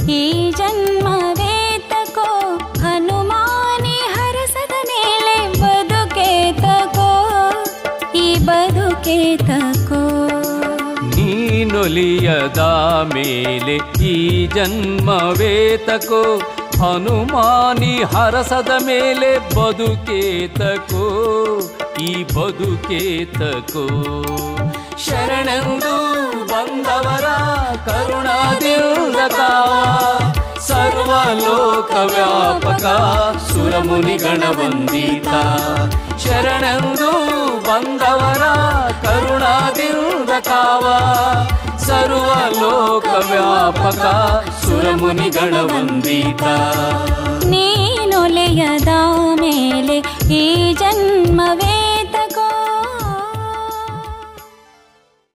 ಈ ಜನ್ಮವೇತಕೋ ಹನುಮಾನಿ ಹರಸದ ಮೇಲೆ ಬದುಕೇತಕೋ ಈ ಬದುಕೇತಕೋ ನೀನೊಲಿಯದ ಮೇಲೆ ಈ ಜನ್ಮವೇತಕೋ ಹನುಮಾನಿ ಹರಸದ ಮೇಲೆ ಬದುಕೇತಕೋ ಈ ಬದುಕೇತಕೋ ಶರಣೆಂದು ಬಂದವರ ಕರುಣಾದಿಂದ ಕಾವ ಸರ್ವಲೋಕ ವ್ಯಾಪಕ ಸುರಮುನಿಗಣ ವಂದಿತ ಶರಣೆಂದು ಬಂದವರ ಕರುಣಾದಿಂದ ಕಾವ ಸರ್ವಲೋಕ ವ್ಯಾಪಕ ಸುರಮುನಿಗಣ ವಂದಿತ ನೀನೊಲೆಯದ ಮೇಲೆ ಈ ಜನ್ಮವೇ